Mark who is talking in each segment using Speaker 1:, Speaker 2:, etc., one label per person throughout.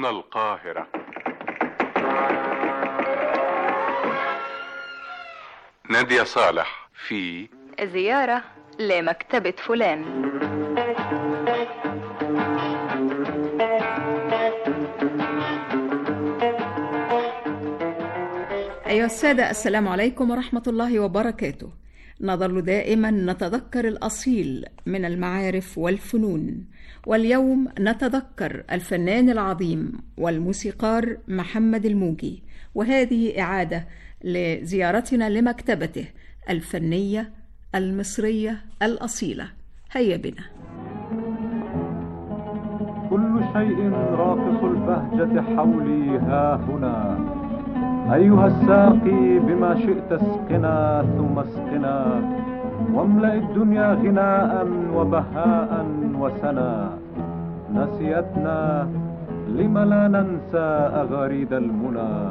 Speaker 1: من القاهرة نادية صالح في
Speaker 2: زيارة لمكتبة فلان
Speaker 3: أيها السادة السلام عليكم ورحمة الله وبركاته نظل دائما نتذكر الأصيل من المعارف والفنون واليوم نتذكر الفنان العظيم والموسيقار محمد الموجي وهذه إعادة لزيارتنا لمكتبته الفنية المصرية الأصيلة هيا بنا
Speaker 4: كل شيء راقص البهجة حولي ها هنا أيها الساقي بما شئت اسقنا ثم اسقنا واملأ الدنيا غناء وبهاء وسنا نسيتنا لم لا ننسى أغاريد المنى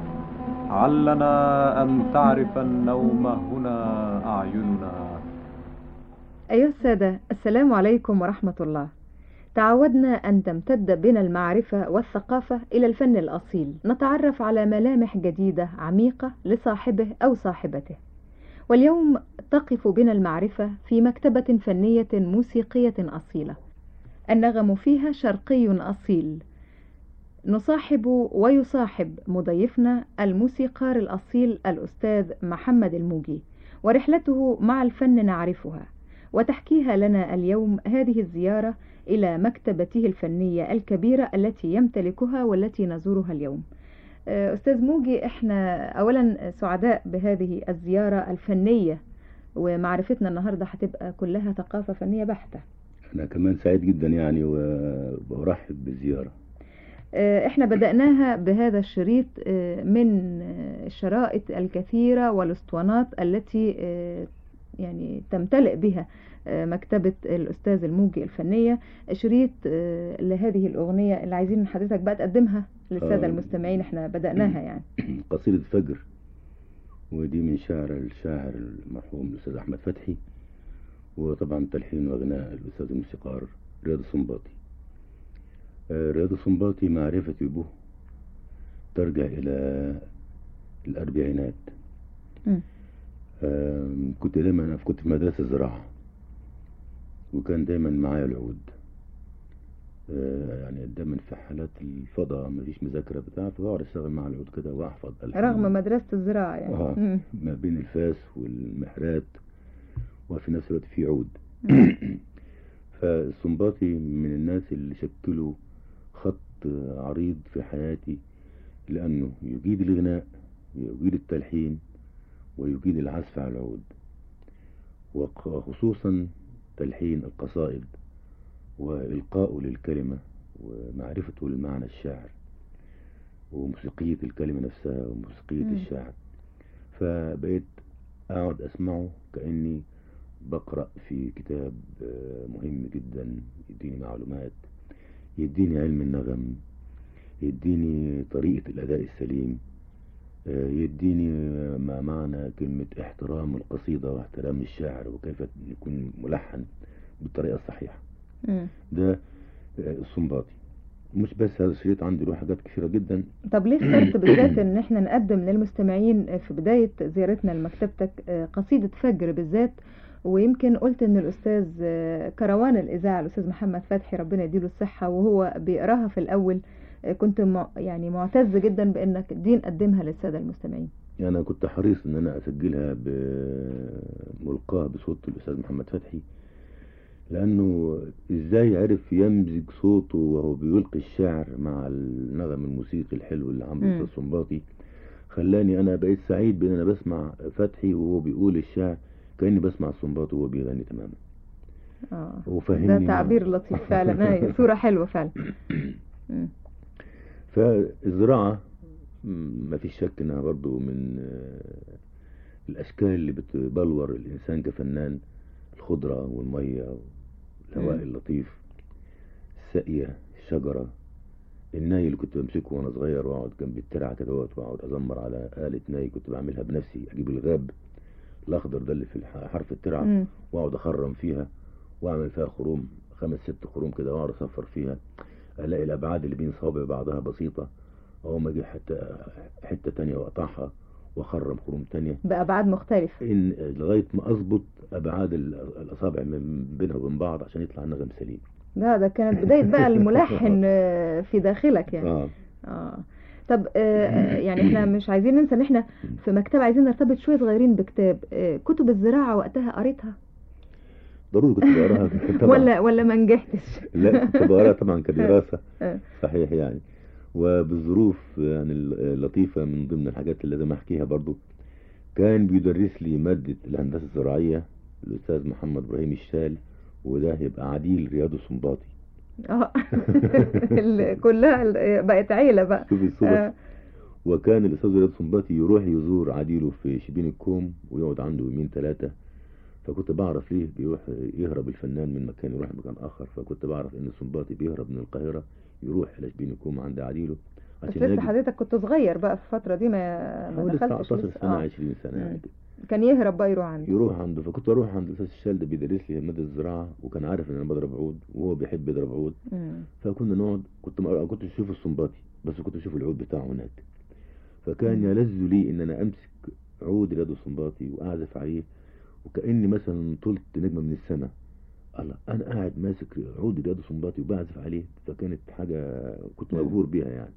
Speaker 4: علنا أن تعرف النوم هنا أعيننا
Speaker 5: أيها السادة السلام عليكم ورحمة الله تعودنا أن تمتد بنا المعرفة والثقافة إلى الفن الأصيل نتعرف على ملامح جديدة عميقة لصاحبه أو صاحبته واليوم تقف بنا المعرفة في مكتبة فنية موسيقية أصيلة النغم فيها شرقي أصيل نصاحب ويصاحب مضيفنا الموسيقار الأصيل الأستاذ محمد الموجي ورحلته مع الفن نعرفها وتحكيها لنا اليوم هذه الزيارة إلى مكتبته الفنية الكبيرة التي يمتلكها والتي نزورها اليوم أستاذ موجي إحنا أولا سعداء بهذه الزيارة الفنية ومعرفتنا النهاردة هتبقى كلها ثقافة فنية بحتة
Speaker 6: أنا كمان سعيد جدا يعني وبرحب بالزيارة
Speaker 5: احنا بدأناها بهذا الشريط من الشرائط الكثيرة والاسطوانات التي يعني تمتلئ بها مكتبة الأستاذ الموجي الفنية شريط لهذه الأغنية اللي عايزين حضرتك بقى تقدمها للسادة المستمعين احنا بدأناها يعني
Speaker 6: قصيدة فجر ودي من شعر الشاعر المرحوم الأستاذ أحمد فتحي وطبعا تلحين وغناء الأستاذ الموسيقار رياض السنباطي رياض السنباطي معرفتي به ترجع إلى الأربعينات
Speaker 5: م.
Speaker 6: كنت دايما كنت في مدرسة زراعة وكان دايما معايا العود يعني دايما في حالات الفضاء مفيش مذاكرة بتاع فبقعد اشتغل مع العود كده واحفظ
Speaker 5: رغم مدرسة الزراعة يعني
Speaker 6: آه ما بين الفاس والمحرات وفي نفس الوقت في عود فالسنباطي من الناس اللي شكلوا خط عريض في حياتي لأنه يجيد الغناء يجيد التلحين ويجيد العزف على العود وخصوصا تلحين القصائد وإلقاؤه للكلمة ومعرفته لمعنى الشعر وموسيقية الكلمة نفسها وموسيقية م. الشعر فبقيت أقعد أسمعه كأني بقرأ في كتاب مهم جدا يديني معلومات يديني علم النغم يديني طريقة الأداء السليم يديني ما معنى كلمة احترام القصيدة واحترام الشاعر وكيف يكون ملحن بالطريقة الصحيحة
Speaker 5: م.
Speaker 6: ده السنباطي مش بس هذا الشريط عندي له حاجات كثيرة جدا
Speaker 5: طب ليه اخترت بالذات ان احنا نقدم للمستمعين في بداية زيارتنا لمكتبتك قصيدة فجر بالذات ويمكن قلت ان الاستاذ كروان الاذاعه الاستاذ محمد فتحي ربنا يديله الصحه وهو بيقراها في الاول كنت مع يعني معتز جدا بانك دي نقدمها للساده المستمعين
Speaker 6: يعني انا كنت حريص ان انا اسجلها بملقاها بصوت الاستاذ محمد فتحي لانه ازاي عرف يمزج صوته وهو بيلقي الشعر مع النغم الموسيقي الحلو اللي عمله السنباطي خلاني انا بقيت سعيد بان انا بسمع فتحي وهو بيقول الشعر كاني بسمع السنباطي وهو بيغني تماما
Speaker 5: اه
Speaker 6: وفهمني
Speaker 5: ده تعبير لطيف فعلا ايوه صوره حلوه فعلا
Speaker 6: فالزراعه ما فيش شك انها برضو من الاشكال اللي بتبلور الانسان كفنان الخضره والميه والهواء اللطيف الساقيه الشجره الناي اللي كنت بمسكه وانا صغير واقعد جنب الترعه كده واقعد ازمر على آلة ناي كنت بعملها بنفسي اجيب الغاب الاخضر ده اللي في حرف الترعه واقعد اخرم فيها واعمل فيها خروم خمس ست خروم كده واقعد اصفر فيها الاقي الابعاد اللي بين صوابع بعضها بسيطه او ما اجي حتى حته تانية واقطعها واخرم خروم تانية
Speaker 5: بأبعاد مختلفة
Speaker 6: ان لغايه ما اظبط ابعاد ال- الاصابع من بينها وبين بعض عشان يطلع النغم سليم
Speaker 5: ده ده كانت بداية بقى الملحن آه، في داخلك يعني
Speaker 6: اه
Speaker 5: اه طب آه يعني احنا مش عايزين ننسى ان احنا في مكتبة عايزين نرتبط شوية صغيرين بكتاب آه كتب الزراعة وقتها قريتها
Speaker 6: ضروري كنت بقراها طبعا
Speaker 5: ولا ولا ما نجحتش
Speaker 6: لا كنت بقراها طبعا كدراسه
Speaker 5: آه.
Speaker 6: صحيح يعني وبالظروف يعني اللطيفة من ضمن الحاجات اللي لازم أحكيها برضو كان بيدرس لي مادة الهندسة الزراعية الأستاذ محمد إبراهيم الشال وده هيبقى عديل رياض السنباطي
Speaker 5: اه ال- كلها ال- بقت عيلة بقى
Speaker 6: شوفي الصدف
Speaker 5: آه.
Speaker 6: وكان الأستاذ رياض السنباطي يروح يزور عديله في شبين الكوم ويقعد عنده يومين ثلاثة فكنت بعرف ليه بيروح يهرب الفنان من مكان يروح مكان آخر فكنت بعرف إن السنباطي بيهرب من القاهرة يروح إلى شبين الكوم عند عديله
Speaker 5: بس
Speaker 6: عشان
Speaker 5: لسه
Speaker 6: يجد
Speaker 5: حضرتك كنت صغير بقى في الفترة دي ما ما
Speaker 6: حوالي
Speaker 5: دخلتش
Speaker 6: 19
Speaker 5: لسه.
Speaker 6: سنة
Speaker 5: آه.
Speaker 6: 20 سنة
Speaker 5: مم.
Speaker 6: يعني
Speaker 5: كان يهرب بقى يروح عنده
Speaker 6: يروح عنده فكنت اروح عند الاستاذ الشال ده بيدرس لي ماده الزراعه وكان عارف ان انا بضرب عود وهو بيحب يضرب عود
Speaker 5: مم.
Speaker 6: فكنا نقعد كنت ما كنت اشوف السنباطي بس كنت اشوف العود بتاعه هناك فكان يلذ لي ان انا امسك عود رياض السنباطي واعزف عليه وكاني مثلا طلت نجمه من السماء الله انا قاعد ماسك عود رياض السنباطي وبعزف عليه فكانت حاجه كنت مبهور بيها يعني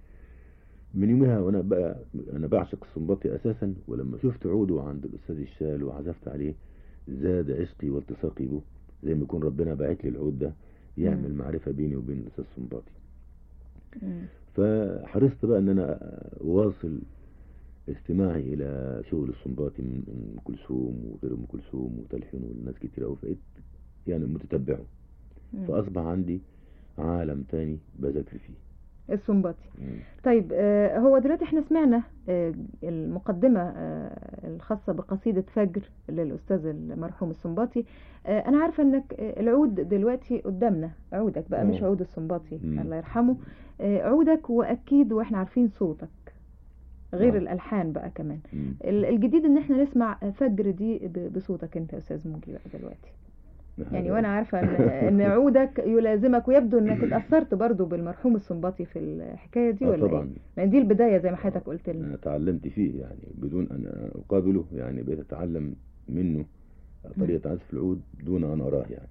Speaker 6: من يومها وانا بقى انا بعشق السنباطي اساسا ولما شفت عوده عند الاستاذ الشال وعزفت عليه زاد عشقي والتصاقي به زي ما يكون ربنا باعت لي العود ده يعمل معرفه بيني وبين الاستاذ السنباطي
Speaker 5: مم.
Speaker 6: فحرصت بقى ان انا اواصل استماعي الى شغل السنباطي من ام كلثوم وغير ام كلثوم وتلحين وناس كتير قوي فبقيت يعني متتبعه
Speaker 5: مم.
Speaker 6: فاصبح عندي عالم تاني بذاكر فيه
Speaker 5: السنباطي
Speaker 6: مم.
Speaker 5: طيب آه، هو دلوقتي احنا سمعنا آه، المقدمة آه، الخاصة بقصيدة فجر للأستاذ المرحوم السنباطي آه، أنا عارفة إنك آه، العود دلوقتي قدامنا عودك بقى مش
Speaker 6: آه.
Speaker 5: عود السنباطي
Speaker 6: مم.
Speaker 5: الله يرحمه آه، عودك وأكيد وإحنا عارفين صوتك غير
Speaker 6: آه.
Speaker 5: الألحان بقى كمان
Speaker 6: مم.
Speaker 5: ال- الجديد إن احنا نسمع فجر دي ب- بصوتك أنت يا أستاذ موجي بقى دلوقتي يعني
Speaker 6: هذا-
Speaker 5: وانا عارفه ان ان عودك يلازمك ويبدو انك اتاثرت برضو بالمرحوم السنباطي في الحكايه دي
Speaker 6: آه
Speaker 5: ولا
Speaker 6: طبعا
Speaker 5: ايه لان دي البدايه زي ما حضرتك قلت لنا
Speaker 6: أنا تعلمت فيه يعني بدون أن أقابله يعني بقيت أتعلم منه طريقة عزف العود دون أن أراه يعني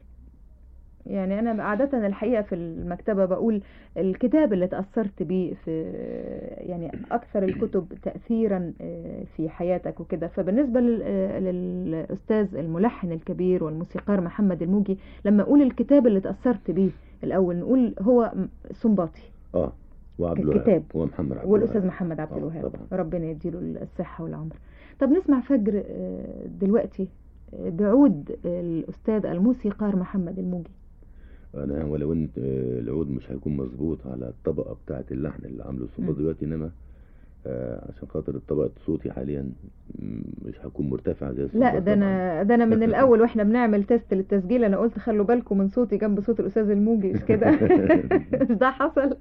Speaker 5: يعني انا عاده الحقيقه في المكتبه بقول الكتاب اللي تاثرت بيه في يعني اكثر الكتب تاثيرا آه، في حياتك وكده فبالنسبه لل- آه، للاستاذ الملحن الكبير والموسيقار محمد الموجي لما اقول الكتاب اللي تاثرت بيه الاول نقول هو م- سنباطي
Speaker 6: آه وعبد الوهاب
Speaker 5: الكتاب.
Speaker 6: ومحمد عبد
Speaker 5: والاستاذ
Speaker 6: الوهاب.
Speaker 5: محمد عبد
Speaker 6: آه،
Speaker 5: الوهاب
Speaker 6: طبعا.
Speaker 5: ربنا يديله الصحه والعمر طب نسمع فجر آه، دلوقتي آه، بعود الاستاذ الموسيقار محمد الموجي
Speaker 6: أنا ولو إن آه، العود مش هيكون مظبوط على الطبقة بتاعة اللحن اللي عامله الصنباط
Speaker 5: مم.
Speaker 6: دلوقتي إنما آه، عشان خاطر طبقة صوتي حاليا مم، مش هكون مرتفع زي
Speaker 5: لا
Speaker 6: الصنباط
Speaker 5: ده
Speaker 6: طبعاً.
Speaker 5: انا ده انا من الاول واحنا بنعمل تيست للتسجيل انا قلت خلوا بالكم من صوتي جنب صوت الاستاذ الموجي مش كده مش ده حصل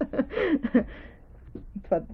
Speaker 5: اتفضل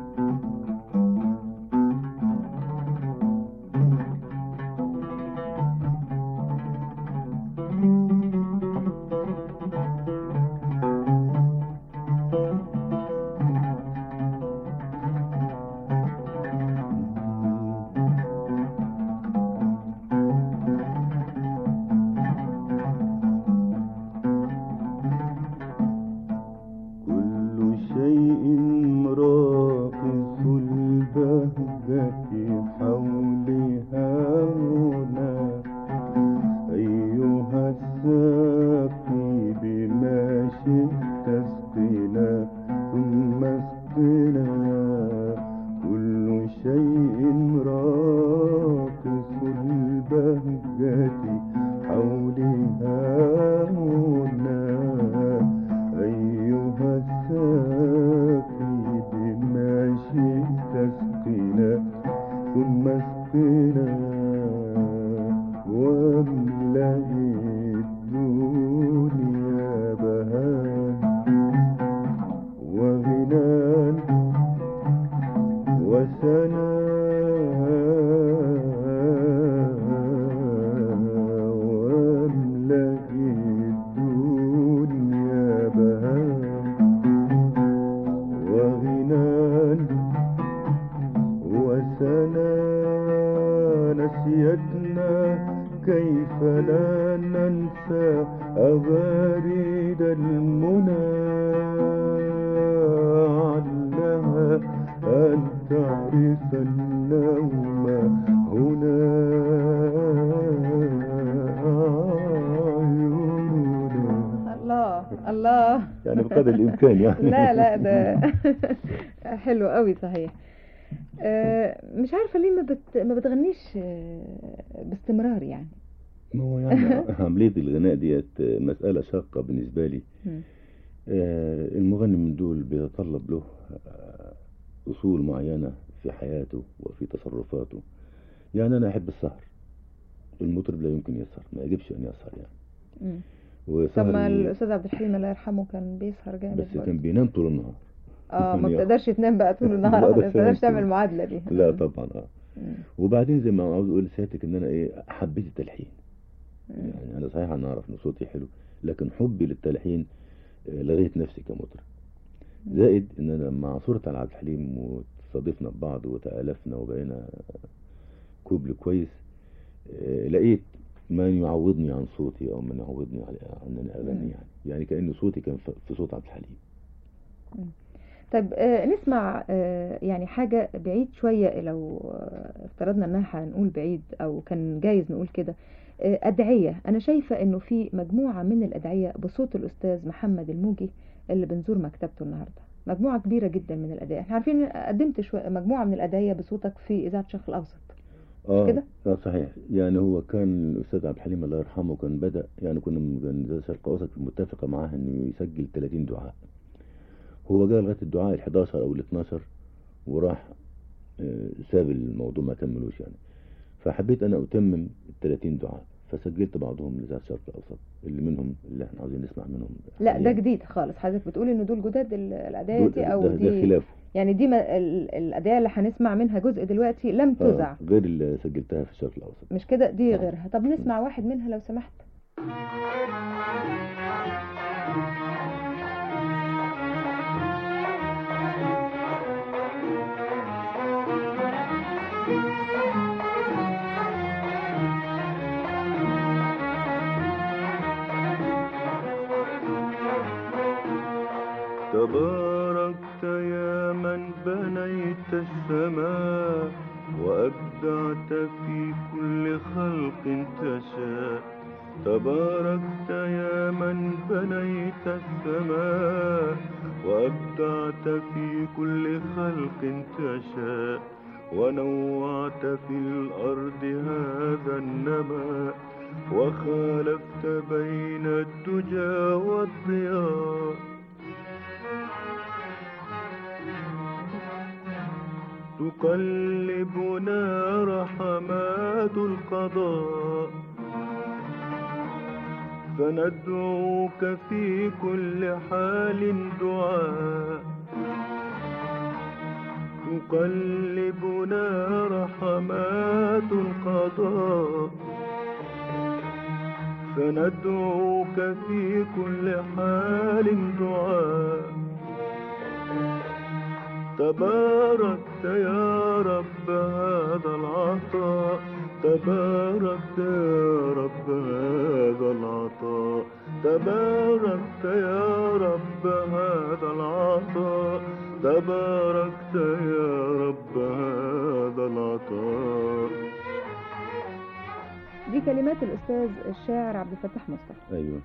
Speaker 6: كل شيء راقص البهجة حولها هنا أيها الساقي بما شئت اسقنا ثم اسقنا كل شيء راقص البهجة حولها هنا أيها الساقي بما شئت اسقنا ثم اسقنا واملأ الدنيا بهاء وغنى وسنا واملأ الدنيا بهاء نطف النوم هنا عيوننا
Speaker 5: الله الله
Speaker 6: يعني بقدر الإمكان يعني
Speaker 5: لا لا ده حلو قوي صحيح آه، مش عارفة ليه ما بت... ما بتغنيش آه، باستمرار يعني
Speaker 6: ما هو يعني عملية الغناء ديت مسألة شاقة بالنسبة لي
Speaker 5: مم.
Speaker 6: آه، المغني من دول بيتطلب له آه، أصول معينة في حياته وفي تصرفاته يعني أنا أحب السهر المطرب لا يمكن يسهر ما يجبش أن يسهر يعني
Speaker 5: مم.
Speaker 6: وسهر
Speaker 5: طب ما
Speaker 6: ال-
Speaker 5: الأستاذ عبد الحليم الله يرحمه كان بيسهر جامد
Speaker 6: بس
Speaker 5: برضه.
Speaker 6: كان بينام طول النهار
Speaker 5: اه ما
Speaker 6: يعني
Speaker 5: بتقدرش تنام بقى طول
Speaker 6: ما
Speaker 5: النهار
Speaker 6: أقدرش
Speaker 5: ما بتقدرش
Speaker 6: أنام
Speaker 5: تعمل
Speaker 6: طول-
Speaker 5: المعادلة دي
Speaker 6: لا طبعا اه
Speaker 5: مم.
Speaker 6: وبعدين زي ما عاوز اقول لسيادتك ان انا ايه حبيت التلحين
Speaker 5: مم.
Speaker 6: يعني انا صحيح انا اعرف ان صوتي حلو لكن حبي للتلحين آه، لغيت نفسي كمطرب زائد ان انا مع صورة على عبد الحليم وتصادفنا ببعض وتالفنا وبقينا كوبل كويس آه، لقيت من يعوضني عن صوتي او من يعوضني على عن ان اغني
Speaker 5: مم.
Speaker 6: يعني يعني كان صوتي كان في- في صوت عبد الحليم
Speaker 5: طيب آه، نسمع آه، يعني حاجة بعيد شوية لو آه، افترضنا انها هنقول بعيد او كان جايز نقول كده آه، أدعية أنا شايفة إنه في مجموعة من الأدعية بصوت الأستاذ محمد الموجي اللي بنزور مكتبته النهاردة مجموعة كبيرة جدا من الأدعية احنا عارفين إن قدمت شوية مجموعة من الأدعية بصوتك في إذاعة الشرق الأوسط
Speaker 6: اه
Speaker 5: كده؟
Speaker 6: اه صحيح يعني هو كان الاستاذ عبد الحليم الله يرحمه كان بدا يعني كنا من كان زي الشرق الاوسط متفقه معاه انه يسجل 30 دعاء هو جاء لغايه الدعاء ال 11 او ال 12 وراح آه، ساب الموضوع ما كملوش يعني فحبيت انا اتمم ال 30 دعاء فسجلت بعضهم لذات الشرق الاوسط اللي منهم اللي احنا عاوزين نسمع منهم
Speaker 5: لا ده
Speaker 6: حالياً.
Speaker 5: جديد خالص حضرتك بتقول إنه دول جداد ال- الأدعية
Speaker 6: دول-
Speaker 5: دي أو
Speaker 6: ده, ده
Speaker 5: دي
Speaker 6: خلافه
Speaker 5: يعني دي ما ال- الأدعية اللي هنسمع منها جزء دلوقتي لم تذع
Speaker 6: آه غير اللي سجلتها في الشرق الاوسط
Speaker 5: مش كده دي
Speaker 6: آه.
Speaker 5: غيرها طب نسمع واحد منها لو سمحت
Speaker 6: تباركت يا من بنيت السماء وأبدعت في كل خلق تشاء تباركت يا من بنيت السماء وأبدعت في كل خلق تشاء ونوعت في الأرض هذا النماء وخالفت بين الدجى والضياء تقلبنا رحمات القضاء فندعوك في كل حال دعاء تقلبنا رحمات القضاء فندعوك في كل حال دعاء تباركت يا رب هذا العطاء تباركت يا رب هذا العطاء تباركت يا رب هذا العطاء تباركت يا رب هذا العطاء
Speaker 5: دي كلمات الأستاذ الشاعر عبد الفتاح مصطفى
Speaker 6: ايوه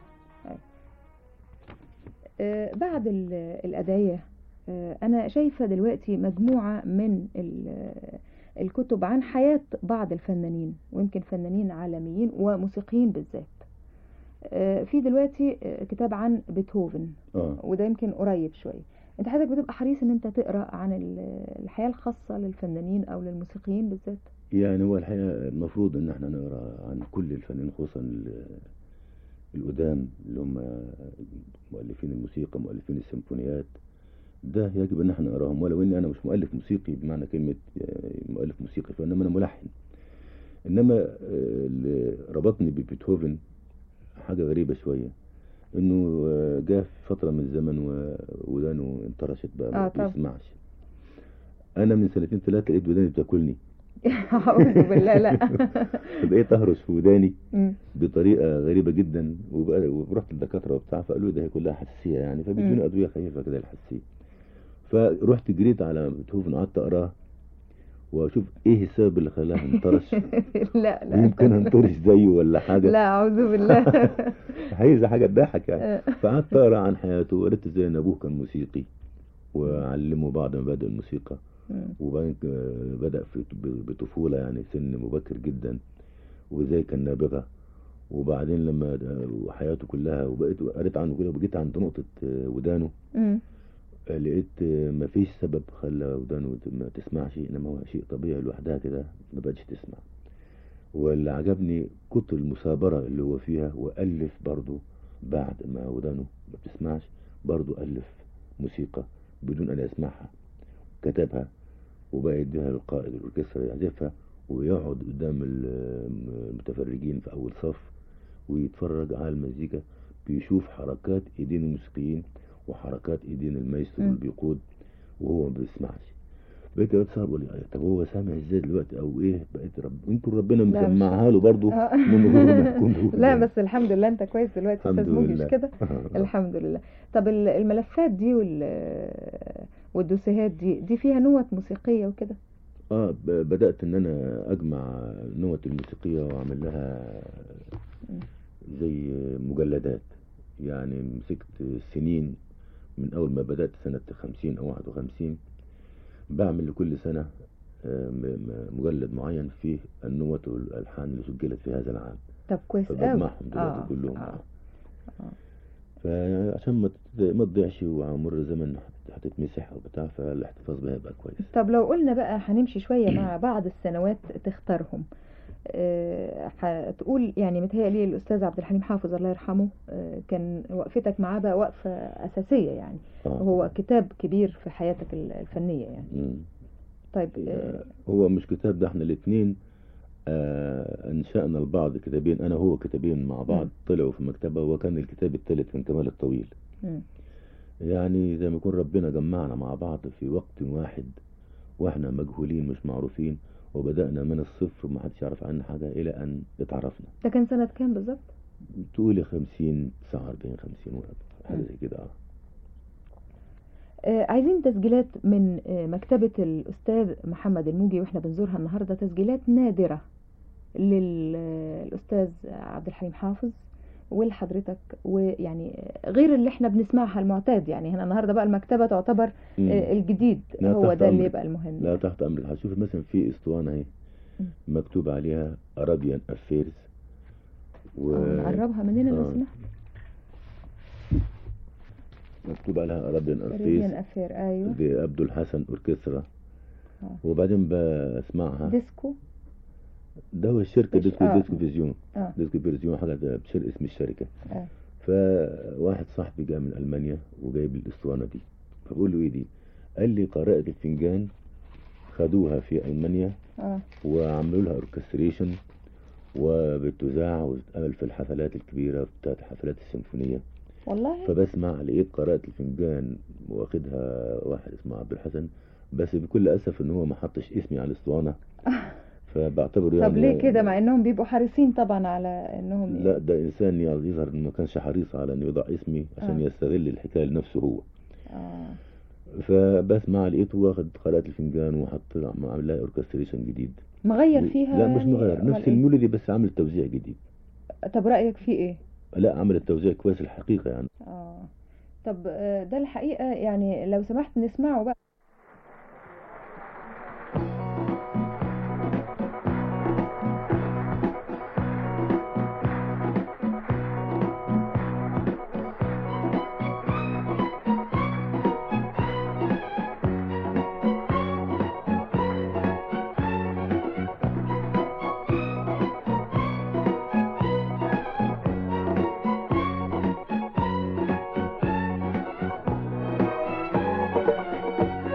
Speaker 5: آه، بعد ال- الأدعية آه، أنا شايفة دلوقتي مجموعة من ال- الكتب عن حياة بعض الفنانين ويمكن فنانين عالميين وموسيقيين بالذات آه، في دلوقتي آه، كتاب عن بيتهوفن
Speaker 6: اه
Speaker 5: وده يمكن قريب شوية انت حضرتك بتبقى حريص ان انت تقرا عن ال- الحياة الخاصة للفنانين او للموسيقيين بالذات
Speaker 6: يعني هو الحقيقة المفروض إن احنا نقرأ عن كل الفنانين خصوصا ال- القدام اللي هم مؤلفين الموسيقى مؤلفين السيمفونيات ده يجب إن احنا نقراهم ولو إني أنا مش مؤلف موسيقي بمعنى كلمة آه، مؤلف موسيقي فإنما أنا ملحن إنما آه، اللي ربطني ببيتهوفن حاجة غريبة شوية إنه آه، جاء في فترة من الزمن و- ودانه انطرشت بقى
Speaker 5: آه،
Speaker 6: ما
Speaker 5: طبعا.
Speaker 6: بيسمعش أنا من سنتين ثلاثة لقيت وداني بتاكلني
Speaker 5: اعوذ بالله لا
Speaker 6: بقيت اهرش في وداني
Speaker 5: مم.
Speaker 6: بطريقه غريبه جدا وبقى ورحت للدكاتره وبتاع فقالوا لي ده هي كلها حساسيه يعني
Speaker 5: مم.
Speaker 6: فبيدوني ادويه خفيفه كده للحساسيه فرحت جريت على بيتهوفن قعدت اقراه واشوف ايه السبب اللي خلاه انطرش
Speaker 5: لا لا
Speaker 6: يمكن انطرش زيه ولا حاجه
Speaker 5: لا اعوذ بالله
Speaker 6: عايزه حاجه تضحك يعني
Speaker 5: آه.
Speaker 6: فقعدت اقرا عن حياته وقريت ازاي ان ابوه كان موسيقي وعلمه بعض مبادئ الموسيقى
Speaker 5: مم.
Speaker 6: وبعدين ك- بدأ في ب- بطفولة يعني سن مبكر جدا وازاي كان نابغة وبعدين لما د- حياته كلها وبقيت قريت عنه كده وجيت عند نقطة آه، ودانه
Speaker 5: مم.
Speaker 6: آه، لقيت آه، مفيش سبب خلى ودانه ت- ما تسمعش انما هو شيء طبيعي لوحدها كده ما بقتش تسمع واللي عجبني كتر المثابرة اللي هو فيها وألف برضه بعد ما ودانه ما بتسمعش برضه ألف موسيقى بدون أن يسمعها كتبها وبقى يديها للقائد الأوركسترا يعزفها ويقعد قدام ال- المتفرجين في أول صف ويتفرج على المزيكا بيشوف حركات إيدين الموسيقيين وحركات إيدين المايسترو
Speaker 5: مم.
Speaker 6: اللي بيقود وهو ما بيسمعش بقيت بتصاب ولا طب هو سامع ازاي دلوقتي او ايه بقيت رب يمكن ربنا
Speaker 5: لا، مش-
Speaker 6: مسمعها له برضه
Speaker 5: آه.
Speaker 6: من غير ما يكون هو
Speaker 5: لا
Speaker 6: يعني.
Speaker 5: بس الحمد لله انت كويس دلوقتي
Speaker 6: الحمد
Speaker 5: استاذ موجي مش
Speaker 6: لله.
Speaker 5: كده الحمد لله طب ال- الملفات دي وال والدوسيهات دي دي فيها نوت موسيقية وكده
Speaker 6: اه ب- بدأت ان انا اجمع النوت الموسيقية واعمل لها زي مجلدات يعني مسكت سنين من اول ما بدأت سنة خمسين او واحد وخمسين بعمل لكل سنة آه، م- م- مجلد معين فيه النوت والالحان اللي سجلت في هذا العام
Speaker 5: طب كويس قوي
Speaker 6: فبجمعهم دلوقتي
Speaker 5: آه،
Speaker 6: كلهم
Speaker 5: آه.
Speaker 6: فعشان ما تت- ما تضيعش وعمر الزمن هت- هتتمسح وبتاع فالاحتفاظ بها يبقى كويس
Speaker 5: طب لو قلنا بقى هنمشي شوية مع بعض السنوات تختارهم آه، هتقول يعني متهيألي الأستاذ عبد الحليم حافظ الله يرحمه آه، كان وقفتك معاه بقى وقفة أساسية يعني
Speaker 6: آه.
Speaker 5: وهو كتاب كبير في حياتك ال- الفنية يعني
Speaker 6: مم.
Speaker 5: طيب آه،
Speaker 6: هو مش كتاب ده احنا الاثنين آه انشأنا البعض كتابين انا هو كتابين مع بعض
Speaker 5: مم.
Speaker 6: طلعوا في مكتبة وكان الكتاب الثالث من كمال الطويل
Speaker 5: مم.
Speaker 6: يعني زي ما يكون ربنا جمعنا مع بعض في وقت واحد واحنا مجهولين مش معروفين وبدأنا من الصفر وما حدش يعرف عنا حاجة إلى أن اتعرفنا
Speaker 5: ده كان سنة كام بالظبط؟
Speaker 6: تقولي خمسين تسعة وأربعين خمسين وقت حاجة
Speaker 5: مم.
Speaker 6: زي كده آه.
Speaker 5: آه، عايزين تسجيلات من آه، مكتبة الأستاذ محمد الموجي وإحنا بنزورها النهاردة تسجيلات نادرة للأستاذ عبد الحليم حافظ ولحضرتك ويعني غير اللي احنا بنسمعها المعتاد يعني هنا النهارده بقى المكتبة تعتبر
Speaker 6: مم.
Speaker 5: آه، الجديد
Speaker 6: لا،
Speaker 5: هو
Speaker 6: تحت
Speaker 5: ده اللي
Speaker 6: أمرك.
Speaker 5: يبقى المهم
Speaker 6: لا تحت أمرك هتشوف مثلا في اسطوانة اهي
Speaker 5: مم.
Speaker 6: مكتوب عليها أرابيان أفيرز و...
Speaker 5: آه، نقربها مننا لو
Speaker 6: آه.
Speaker 5: سمحت
Speaker 6: مكتوب عليها أرابيان
Speaker 5: كاريبيان
Speaker 6: أفيرز
Speaker 5: افير ايوه
Speaker 6: لعبد الحسن أوركسترا
Speaker 5: آه.
Speaker 6: وبعدين بسمعها
Speaker 5: ديسكو
Speaker 6: ده هو الشركة
Speaker 5: إيش؟
Speaker 6: ديسكو
Speaker 5: آه.
Speaker 6: ديسكو فيزيون
Speaker 5: اه
Speaker 6: ديسكو فيزيون حاجة ده بشر اسم الشركة
Speaker 5: آه.
Speaker 6: فواحد صاحبي جاء من ألمانيا وجايب لي الأسطوانة دي فبقول له إيه دي؟ قال لي قارئة الفنجان خدوها في ألمانيا
Speaker 5: اه
Speaker 6: وعملوا لها اوركستريشن وبتذاع وتتعمل في الحفلات الكبيرة بتاعت الحفلات السيمفونية
Speaker 5: والله
Speaker 6: فبسمع لقيت قراءة الفنجان واخدها واحد اسمه عبد الحسن بس بكل أسف إن هو ما حطش اسمي على الأسطوانة فبعتبره يعني
Speaker 5: طب ليه كده مع انهم بيبقوا حريصين طبعا على انهم
Speaker 6: لا ده إنسان يعني يظهر إنه ما كانش حريص على إنه يضع اسمي عشان
Speaker 5: آه.
Speaker 6: يستغل الحكاية لنفسه هو
Speaker 5: اه
Speaker 6: فبسمع لقيته واخد قراءة الفنجان وحط عامل لها اوركستريشن جديد
Speaker 5: مغير فيها
Speaker 6: لا مش
Speaker 5: يعني
Speaker 6: مغير
Speaker 5: ولا
Speaker 6: نفس
Speaker 5: إيه؟
Speaker 6: المولدي بس عامل توزيع جديد
Speaker 5: طب رأيك فيه ايه
Speaker 6: لا عمل التوزيع كويس الحقيقة يعني
Speaker 5: اه طب آه، ده الحقيقة يعني لو سمحت نسمعه بقى
Speaker 7: Thank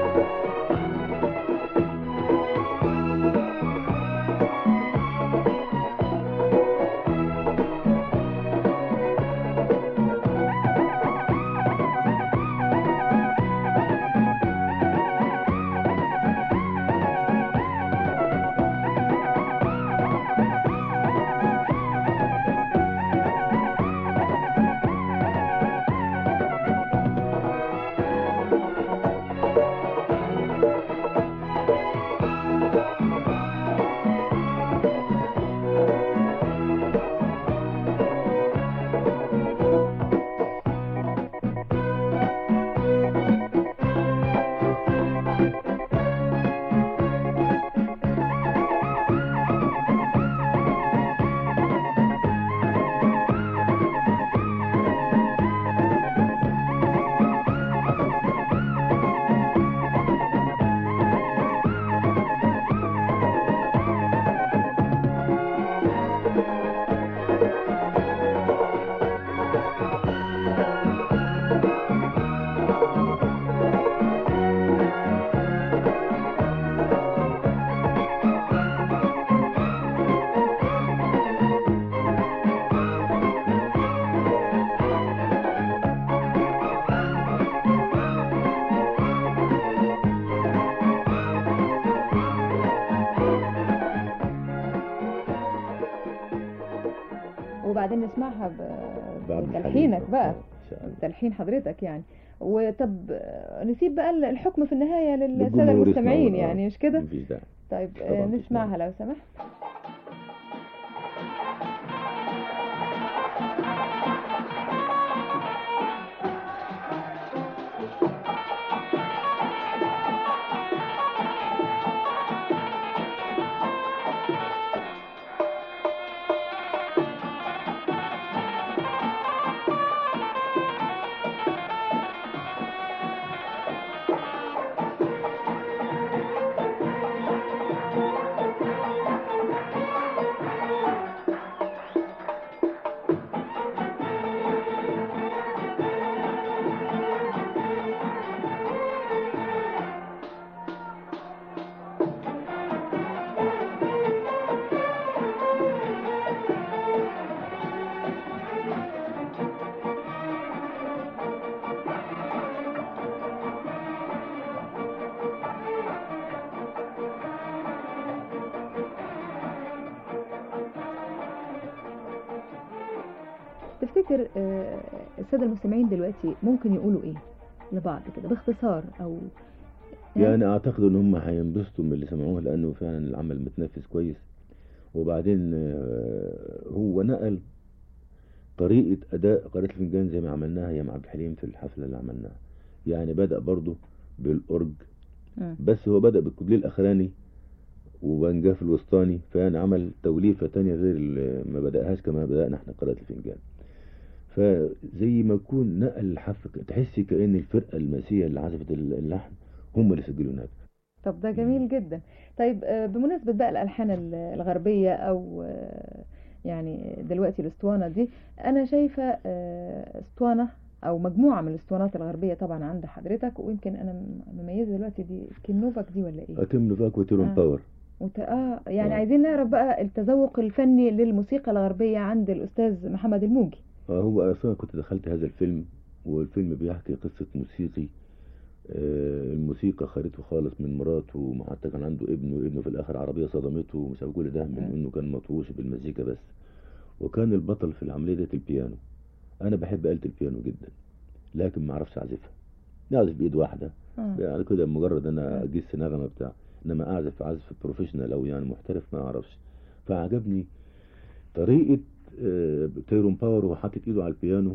Speaker 5: عايزين نسمعها ب-
Speaker 6: بعد
Speaker 5: بتلحينك
Speaker 6: الحليب.
Speaker 5: بقى
Speaker 6: آه، إن شاء الله.
Speaker 5: تلحين حضرتك يعني وطب آه، نسيب بقى الحكم في النهاية للسادة
Speaker 6: للجمهور
Speaker 5: المستمعين
Speaker 6: يسمعوا، آه.
Speaker 5: يعني مش كده
Speaker 6: مفيش داعي
Speaker 5: طيب آه،
Speaker 6: طبعاً مفيش
Speaker 5: نسمعها لو سمحت تفتكر آه، السادة المستمعين دلوقتي ممكن يقولوا ايه لبعض كده باختصار او
Speaker 6: يعني اعتقد ان هم هينبسطوا من اللي سمعوه لانه فعلا العمل متنفس كويس وبعدين آه، هو نقل طريقة أداء قارئة الفنجان زي ما عملناها يا مع عبد الحليم في الحفلة اللي عملناها يعني بدأ برضه بالأورج
Speaker 5: مم.
Speaker 6: بس هو بدأ بالكوبليه الأخراني وبنجاه في الوسطاني فيعني عمل توليفة تانية غير اللي ما بدأهاش كما بدأنا احنا قراءة الفنجان فزي ما يكون نقل الحفل تحسي كأن الفرقة الماسية اللي عزفت اللحن هم اللي سجلوا هناك
Speaker 5: طب ده جميل جدا طيب آه، بمناسبة بقى الألحان ال- الغربية أو آه، يعني دلوقتي الأسطوانة دي أنا شايفة آه، أسطوانة أو مجموعة من الأسطوانات الغربية طبعا عند حضرتك ويمكن أنا م- مميزة دلوقتي دي كنوفك دي ولا إيه؟
Speaker 6: أتم نوفاك وتيرون
Speaker 5: آه.
Speaker 6: باور
Speaker 5: وت... آه يعني
Speaker 6: آه.
Speaker 5: عايزين نعرف بقى التذوق الفني للموسيقى الغربية عند الأستاذ محمد الموجي
Speaker 6: آه، هو أصلا كنت دخلت هذا الفيلم والفيلم بيحكي قصة موسيقي آه، الموسيقى خدته خالص من مراته وحتى كان عنده ابن وابنه في الآخر عربية صدمته ومش عارف كل ده من
Speaker 5: مم.
Speaker 6: إنه كان مطوش بالمزيكا بس وكان البطل في العملية ديت البيانو أنا بحب آلة البيانو جدا لكن ما أعرفش أعزفها نعزف بإيد واحدة
Speaker 5: آه.
Speaker 6: يعني كده مجرد أنا
Speaker 5: مم.
Speaker 6: أجيس نغمة بتاع إنما أعزف عزف بروفيشنال أو يعني محترف ما أعرفش فعجبني طريقة آه، تيرون باور وهو حاطط إيده على البيانو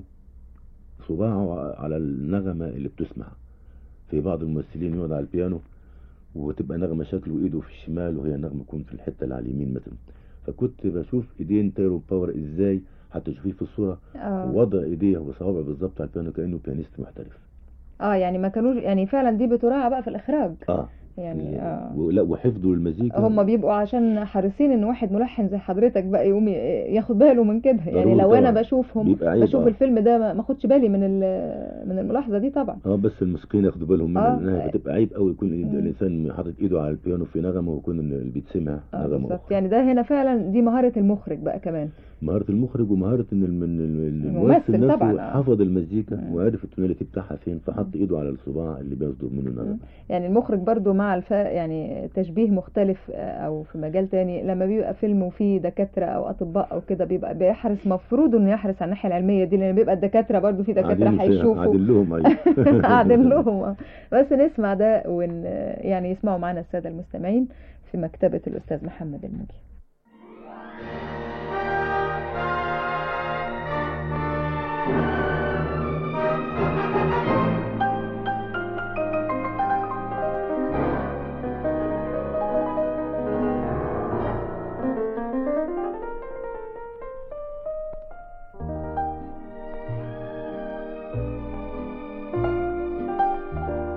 Speaker 6: صباعه على النغمة اللي بتسمع في بعض الممثلين يقعد على البيانو وتبقى نغمة شكله ايده في الشمال وهي نغمة تكون في الحتة اللي على اليمين مثلا فكنت بشوف ايدين تيرون باور ازاي حتى تشوفيه في الصورة
Speaker 5: آه.
Speaker 6: وضع ايديه وصوابع بالظبط على البيانو كأنه بيانيست محترف
Speaker 5: اه يعني ما كانوش يعني فعلا دي بتراعى بقى في الإخراج
Speaker 6: اه
Speaker 5: يعني اه
Speaker 6: ولا وحفظه للمزيكا
Speaker 5: هم بيبقوا عشان حريصين ان واحد ملحن زي حضرتك بقى يقوم ي- ياخد باله من كده يعني
Speaker 6: ضروري
Speaker 5: لو انا
Speaker 6: طبعاً.
Speaker 5: بشوفهم
Speaker 6: بيبقى عيب،
Speaker 5: بشوف
Speaker 6: آه.
Speaker 5: الفيلم ده ما ما اخدش بالي من ال- من الملاحظه دي طبعا
Speaker 6: اه بس الموسيقيين ياخدوا بالهم منها
Speaker 5: آه.
Speaker 6: لانها بتبقى عيب قوي يكون
Speaker 5: مم.
Speaker 6: الانسان حاطط ايده على البيانو في نغمه ويكون اللي بيتسمع
Speaker 5: اه
Speaker 6: نغمه
Speaker 5: بالظبط
Speaker 6: اخرى
Speaker 5: يعني ده هنا فعلا دي مهاره المخرج بقى كمان
Speaker 6: مهارة المخرج ومهارة ان الم- إن الم-
Speaker 5: الممثل
Speaker 6: الممثل
Speaker 5: طبعاً،
Speaker 6: نفسه
Speaker 5: آه.
Speaker 6: حفظ المزيكا
Speaker 5: مم.
Speaker 6: وعرف التوناليتي بتاعها فين فحط ايده على الصباع اللي بيصدر منه النغمة
Speaker 5: يعني المخرج برضو مع الف... يعني تشبيه مختلف آه، او في مجال تاني لما بيبقى فيلم وفيه دكاتره او اطباء او كده بيبقى بيحرص مفروض انه يحرص على الناحيه العلميه دي لان بيبقى الدكاتره برضو في دكاتره
Speaker 6: قاعدين في-
Speaker 5: هيشوفوا
Speaker 6: قاعدين لهم أيوة.
Speaker 5: قاعدين لهم آه. بس نسمع ده ون يعني يسمعوا معنا الساده المستمعين في مكتبه الاستاذ محمد الموجي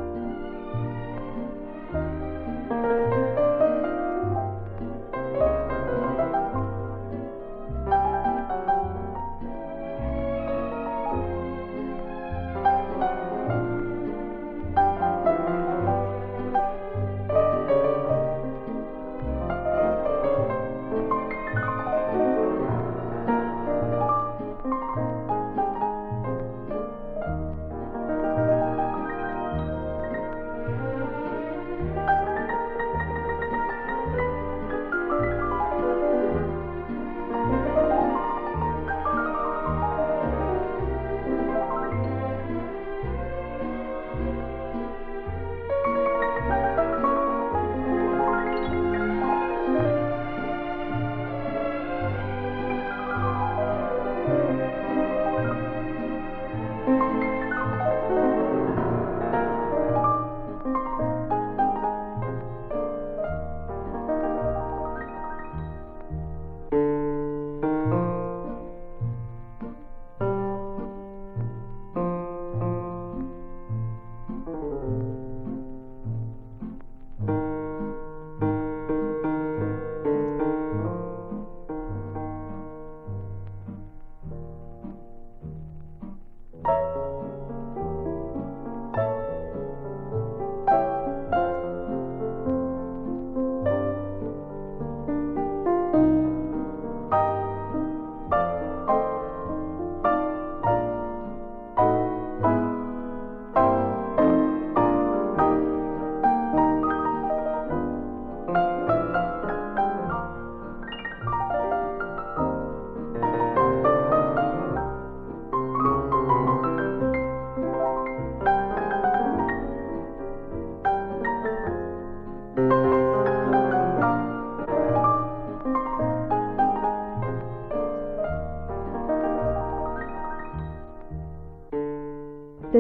Speaker 7: Thank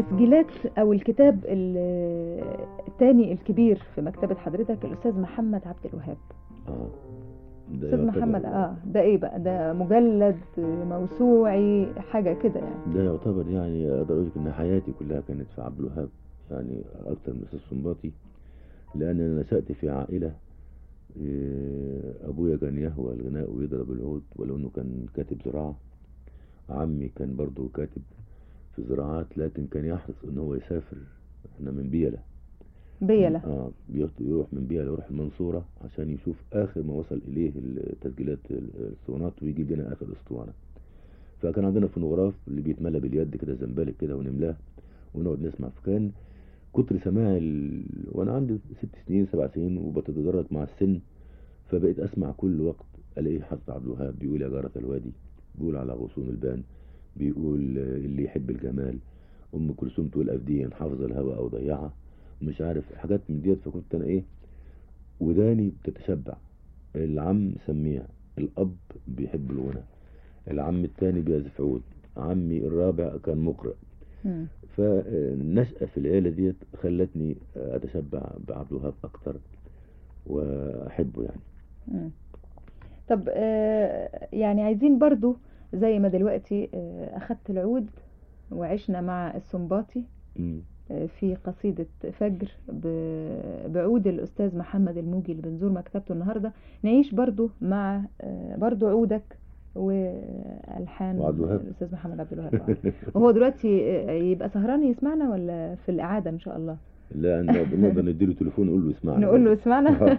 Speaker 5: تسجيلات او الكتاب ال- التاني الكبير في مكتبة حضرتك الاستاذ محمد عبد الوهاب
Speaker 6: اه ده
Speaker 5: استاذ
Speaker 6: يعتبر-
Speaker 5: محمد اه ده ايه بقى ده مجلد موسوعي حاجة كده يعني
Speaker 6: ده يعتبر يعني اقدر اقول لك ان حياتي كلها كانت في عبد الوهاب يعني اكتر من الاستاذ سنباطي لان انا نشأت في عائلة إيه، ابويا كان يهوى الغناء ويضرب العود ولو انه كان كاتب زراعة عمي كان برضه كاتب في الزراعات لكن كان يحرص ان هو يسافر احنا من بيلة
Speaker 5: بيلة
Speaker 6: اه بيخ- يروح من بيها يروح المنصورة عشان يشوف آخر ما وصل إليه التسجيلات الاسطوانات ويجيب لنا آخر اسطوانة فكان عندنا فونوغراف اللي بيتملى باليد كده زنبالك كده ونملاه ونقعد نسمع فكان كتر سماع ال... وانا عندي ست سنين سبع سنين وبتتدرج مع السن فبقيت اسمع كل وقت الاقي حافظ عبد الوهاب بيقول يا جارة الوادي بيقول على غصون البان بيقول آه، اللي يحب الجمال ام كلثوم تقول افديا حافظ الهوى او ضيعها مش عارف حاجات من ديت فكنت انا ايه وداني بتتشبع العم سميع الاب بيحب الغنى العم التاني بيعزف عود عمي الرابع كان مقرئ
Speaker 5: مم.
Speaker 6: فالنشأة في العيلة ديت خلتني أتشبع بعبد الوهاب أكتر وأحبه يعني
Speaker 5: مم. طب آه، يعني عايزين برضو زي ما دلوقتي آه، أخدت العود وعشنا مع السنباطي
Speaker 6: مم.
Speaker 5: آه، في قصيدة فجر ب- بعود الأستاذ محمد الموجي اللي بنزور مكتبته النهاردة نعيش برضو مع آه، برضو عودك والحان
Speaker 6: وعبد الوهاب.
Speaker 5: الاستاذ محمد عبد الوهاب آه. وهو دلوقتي آه، يبقى سهران يسمعنا ولا في الاعاده ان شاء الله
Speaker 6: لا نقدر نقدر نديله تليفون نقول له اسمعنا
Speaker 5: نقول له اسمعنا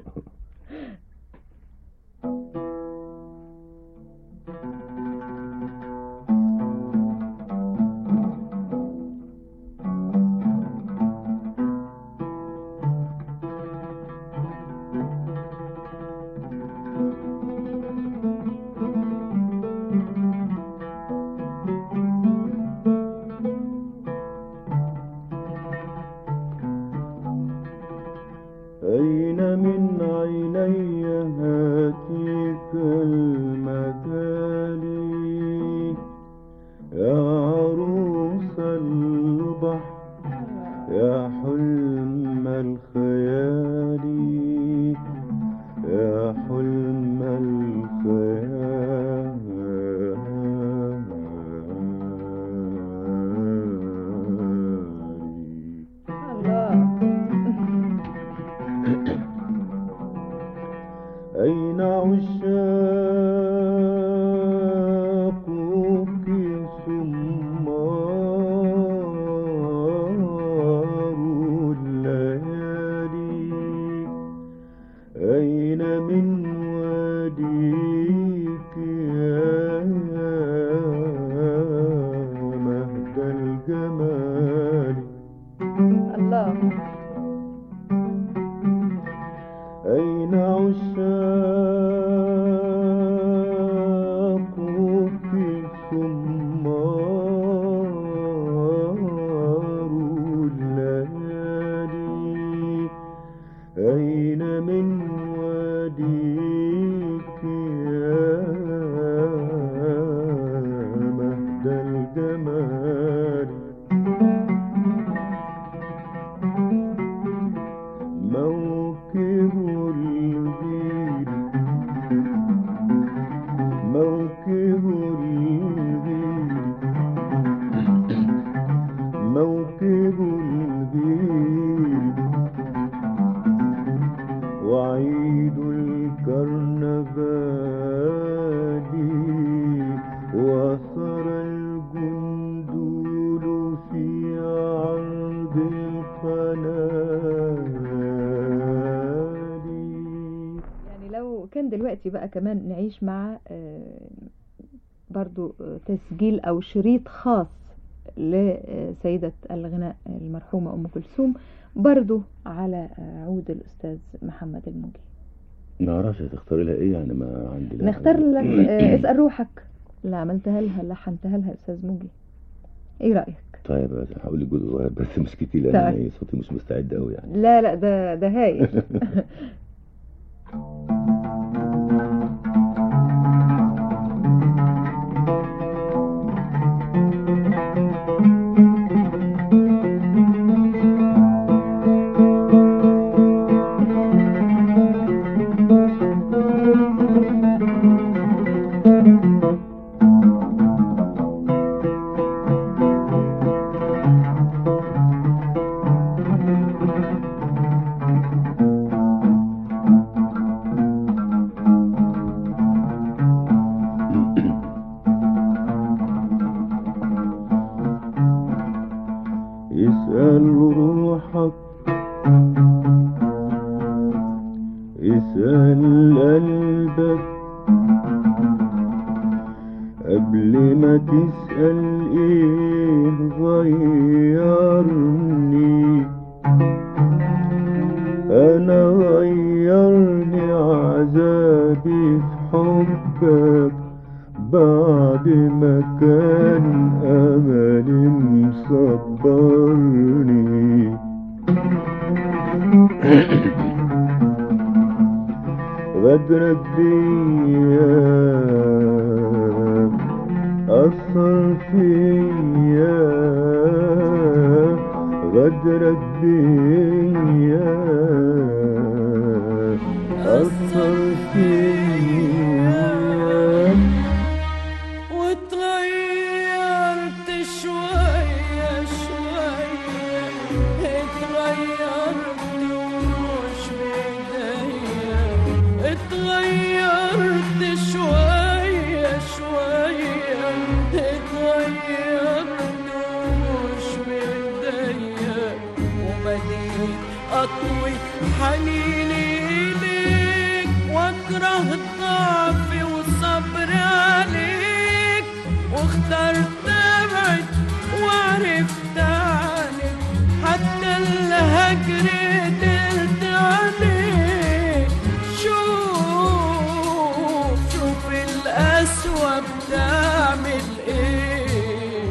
Speaker 6: أين من عيني هاتيك المكالي يا عروس البحر يا حلم الخيال يا حلم الخيال
Speaker 5: الله
Speaker 6: أين عشاقك سمار الليالي أين من واديك يا مهد الجمال
Speaker 5: الله
Speaker 6: أين عشاقك سمار الليالي أين من واديك يا مهد الجمال موكب الغير موكب الغير موكب الغير وعيد الكرنفال وصر الجندول في عرض القناه
Speaker 5: يعني لو كان دلوقتي بقى كمان نعيش مع آه، برضو آه، تسجيل او شريط خاص لسيدة الغناء المرحومة أم كلثوم برضو على آه، عود الأستاذ محمد الموجي
Speaker 6: ما اعرفش تختاري لها ايه يعني ما عندي لا
Speaker 5: نختار لك آه، اسأل روحك اللي عملتها لها اللي لحنتها لها أستاذ موجي ايه رأيك؟
Speaker 6: طيب بس هقول لك جزء صغير بس مش كتير لان
Speaker 5: طيب.
Speaker 6: أنا إيه صوتي مش مستعد قوي يعني
Speaker 5: لا لا ده ده هايل
Speaker 6: اسأل روحك اسأل قلبك قبل ما تسأل ايه غيرني انا غيرني عذابي في حبك بعد ما كان املي مصبرني غدرك بيا أثر فيا غدرك بيا أثر فيا
Speaker 7: وتغيرت شوية شوية اتغيرت ومش بإيديا اتغيرت شوية شوية اتغيرت ومش بإيديا وبديت أطوي حنيني إليك واكره ضعفي وصبري عليك واخترت ابعد وعرفت عنك حتى الهجر قدرت عليك شوف شوف القسوة بتعمل ايه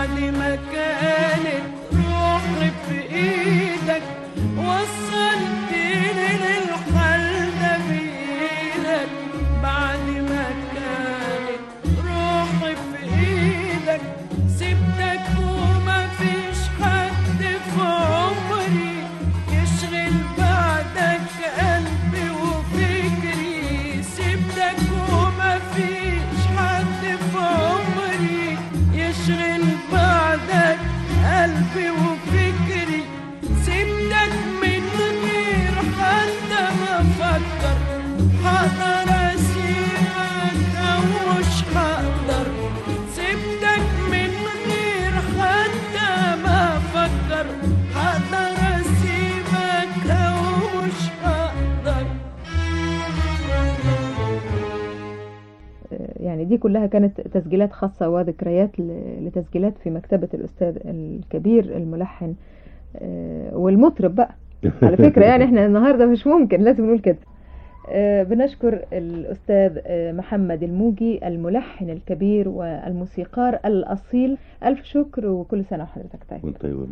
Speaker 7: بعد ما كانت روحي في ايدك وصلتني للحل ده بايدك بعد ما كانت روحي في ايدك سبتك وما فيش حد في عمري يشغل بعدك قلبي وفكري سبتك وما فيش حد في عمري يشغل بعدك قلبي وفكري سبتك من غير حتى ما افكر هقدر اسيبك او مش هقدر سبتك من غير حتى ما افكر هقدر اسيبك او مش هقدر
Speaker 5: يعني دي كلها كانت تسجيلات خاصة وذكريات ل- لتسجيلات في مكتبة الأستاذ الكبير الملحن آه، والمطرب بقى على فكرة يعني احنا النهاردة مش ممكن لازم نقول كده آه، بنشكر الأستاذ آه، محمد الموجي الملحن الكبير والموسيقار الأصيل ألف شكر وكل سنة وحضرتك طيب
Speaker 6: وانت طيب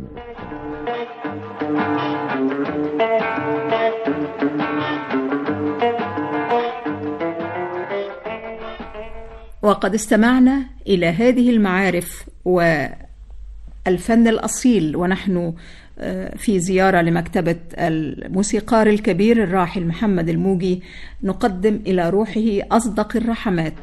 Speaker 3: وقد استمعنا إلى هذه المعارف والفن الأصيل ونحن آه، في زيارة لمكتبة الموسيقار الكبير الراحل محمد الموجي نقدم إلى روحه أصدق الرحمات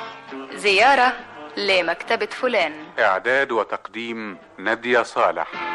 Speaker 2: زيارة لمكتبة فلان
Speaker 1: إعداد وتقديم نادية صالح